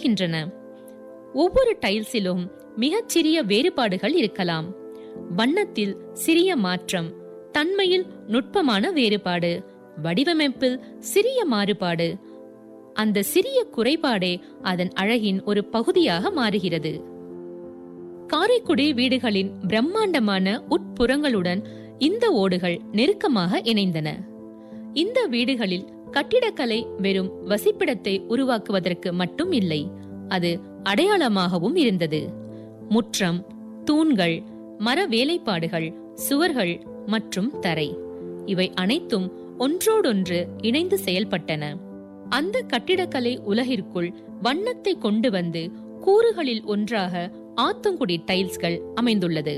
மாறுகின்றன ஒவ்வொரு டைல்ஸிலும் மிகச்சிறிய வேறுபாடுகள் இருக்கலாம் வண்ணத்தில் சிறிய மாற்றம் தன்மையில் நுட்பமான வேறுபாடு வடிவமைப்பில் சிறிய மாறுபாடு அந்த சிறிய குறைபாடே அதன் அழகின் ஒரு பகுதியாக மாறுகிறது காரைக்குடி வீடுகளின் பிரம்மாண்டமான உட்புறங்களுடன் இந்த ஓடுகள் நெருக்கமாக இணைந்தன இந்த வீடுகளில் கட்டிடக்கலை வெறும் வசிப்பிடத்தை உருவாக்குவதற்கு மட்டும் இல்லை அது அடையாளமாகவும் இருந்தது முற்றம் தூண்கள் மர வேலைப்பாடுகள் சுவர்கள் மற்றும் தரை இவை அனைத்தும் ஒன்றோடொன்று இணைந்து செயல்பட்டன அந்த கட்டிடக்கலை உலகிற்குள் வண்ணத்தை கொண்டு வந்து கூறுகளில் ஒன்றாக ஆத்தங்குடி டைல்ஸ்கள் அமைந்துள்ளது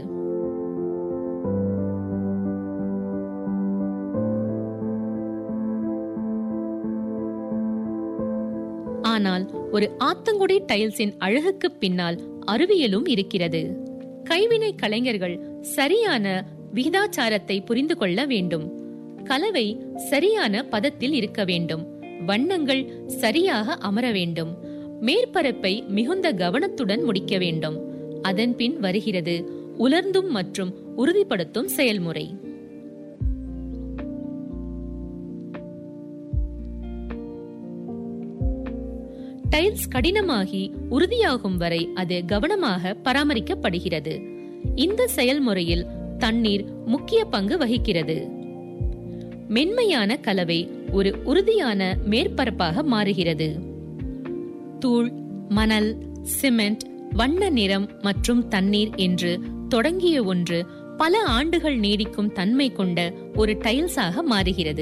ஆனால் ஒரு ஆத்தங்குடி டைல்ஸின் அழகுக்கு பின்னால் அறிவியலும் இருக்கிறது கைவினை கலைஞர்கள் சரியான விகிதாச்சாரத்தை புரிந்து கொள்ள வேண்டும் கலவை சரியான பதத்தில் இருக்க வேண்டும் வண்ணங்கள் சரியாக அமர வேண்டும் மேற்பரப்பை மிகுந்த கவனத்துடன் முடிக்க வேண்டும் அதன் பின் வருகிறது உலர்ந்தும் மற்றும் உறுதிப்படுத்தும் செயல்முறை டைல்ஸ் கடினமாகி உறுதியாகும் வரை அது கவனமாக பராமரிக்கப்படுகிறது இந்த செயல்முறையில் தண்ணீர் முக்கிய பங்கு வகிக்கிறது மென்மையான கலவை ஒரு உறுதியான மேற்பரப்பாக மாறுகிறது தூள் மணல் சிமெண்ட் வண்ண நிறம் மற்றும் தண்ணீர் என்று தொடங்கிய ஒன்று பல ஆண்டுகள் நீடிக்கும் தன்மை கொண்ட ஒரு டைல்ஸாக மாறுகிறது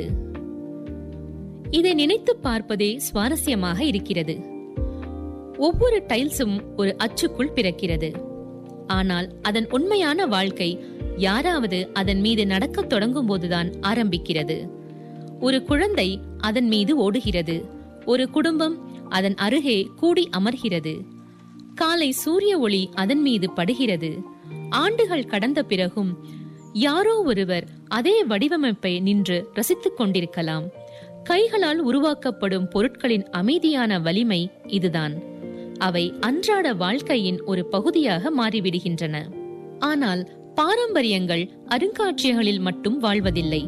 இதை நினைத்து பார்ப்பதே சுவாரஸ்யமாக இருக்கிறது ஒவ்வொரு டைல்ஸும் ஒரு அச்சுக்குள் பிறக்கிறது ஆனால் அதன் உண்மையான வாழ்க்கை யாராவது அதன் மீது நடக்கத் தொடங்கும் போதுதான் ஆரம்பிக்கிறது ஒரு குழந்தை அதன் மீது ஓடுகிறது ஒரு குடும்பம் அதன் அருகே கூடி அமர்கிறது காலை சூரிய ஒளி அதன் மீது படுகிறது ஆண்டுகள் கடந்த பிறகும் யாரோ ஒருவர் அதே வடிவமைப்பை நின்று ரசித்துக் கொண்டிருக்கலாம் கைகளால் உருவாக்கப்படும் பொருட்களின் அமைதியான வலிமை இதுதான் அவை அன்றாட வாழ்க்கையின் ஒரு பகுதியாக மாறிவிடுகின்றன ஆனால் பாரம்பரியங்கள் அருங்காட்சியகங்களில் மட்டும் வாழ்வதில்லை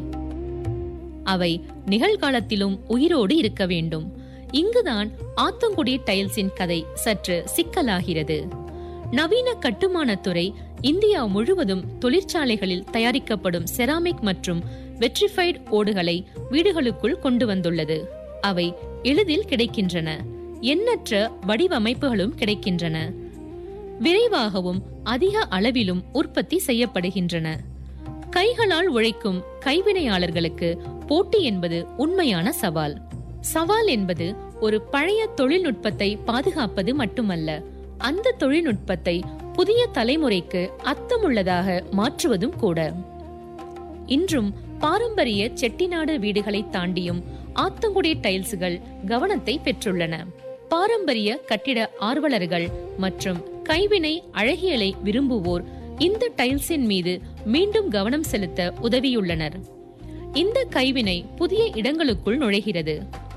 அவை நிகழ்காலத்திலும் உயிரோடு இருக்க வேண்டும் இங்குதான் ஆத்தங்குடி டைல்ஸின் கதை சற்று சிக்கலாகிறது நவீன கட்டுமானத்துறை இந்தியா முழுவதும் தொழிற்சாலைகளில் தயாரிக்கப்படும் செராமிக் மற்றும் வெட்ரிஃபைட் ஓடுகளை வீடுகளுக்குள் கொண்டு வந்துள்ளது அவை எளிதில் கிடைக்கின்றன எண்ணற்ற வடிவமைப்புகளும் கிடைக்கின்றன விரைவாகவும் அதிக அளவிலும் உற்பத்தி செய்யப்படுகின்றன கைகளால் உழைக்கும் கைவினையாளர்களுக்கு போட்டி என்பது உண்மையான சவால் சவால் என்பது ஒரு பழைய தொழில்நுட்பத்தை பாதுகாப்பது மட்டுமல்ல அந்த தொழில்நுட்பத்தை புதிய தலைமுறைக்கு அர்த்தமுள்ளதாக மாற்றுவதும் கூட இன்றும் பாரம்பரிய செட்டிநாடு வீடுகளை தாண்டியும் ஆத்தங்குடி டைல்ஸ்கள் கவனத்தை பெற்றுள்ளன பாரம்பரிய கட்டிட ஆர்வலர்கள் மற்றும் கைவினை அழகியலை விரும்புவோர் இந்த டைல்ஸின் மீது மீண்டும் கவனம் செலுத்த உதவியுள்ளனர் இந்த கைவினை புதிய இடங்களுக்குள் நுழைகிறது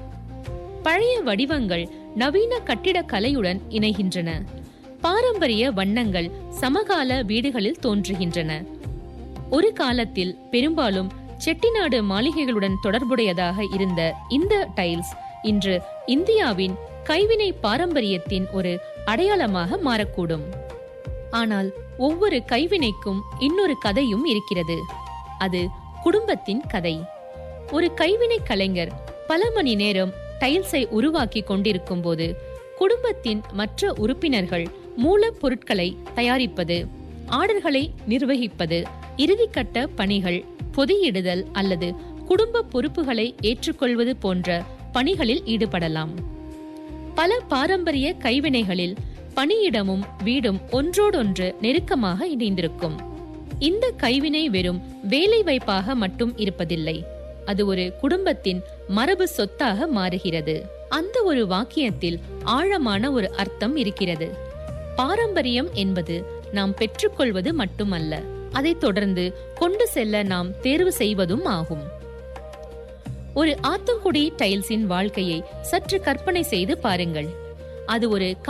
பழைய வடிவங்கள் நவீன கட்டிடக் கலையுடன் இணைகின்றன பாரம்பரிய வண்ணங்கள் சமகால வீடுகளில் தோன்றுகின்றன ஒரு காலத்தில் பெரும்பாலும் செட்டிநாடு மாளிகைகளுடன் தொடர்புடையதாக இருந்த இந்த டைல்ஸ் இன்று இந்தியாவின் கைவினை பாரம்பரியத்தின் ஒரு அடையாளமாக மாறக்கூடும் ஆனால் ஒவ்வொரு கைவினைக்கும் இன்னொரு கதையும் இருக்கிறது அது குடும்பத்தின் கதை ஒரு கைவினை கலைஞர் பல மணி நேரம் டைல்ஸை உருவாக்கி கொண்டிருக்கும் போது குடும்பத்தின் மற்ற உறுப்பினர்கள் மூலப்பொருட்களை தயாரிப்பது ஆர்டர்களை நிர்வகிப்பது இறுதிக்கட்ட பணிகள் பொதியிடுதல் அல்லது குடும்ப பொறுப்புகளை ஏற்றுக்கொள்வது போன்ற பணிகளில் ஈடுபடலாம் பல பாரம்பரிய கைவினைகளில் பணியிடமும் வீடும் ஒன்றோடொன்று நெருக்கமாக இணைந்திருக்கும் இந்த கைவினை வெறும் வேலை வாய்ப்பாக மட்டும் இருப்பதில்லை அது ஒரு குடும்பத்தின் மரபு சொத்தாக மாறுகிறது அந்த ஒரு வாக்கியத்தில் ஆழமான ஒரு அர்த்தம் இருக்கிறது பாரம்பரியம் என்பது நாம் பெற்றுக்கொள்வது மட்டுமல்ல அதைத் தொடர்ந்து கொண்டு செல்ல நாம் தேர்வு செய்வதும் ஆகும் ஒரு ஆத்தங்குடி டைல்ஸின் வாழ்க்கையை சற்று கற்பனை செய்து பாருங்கள் அது ஒரு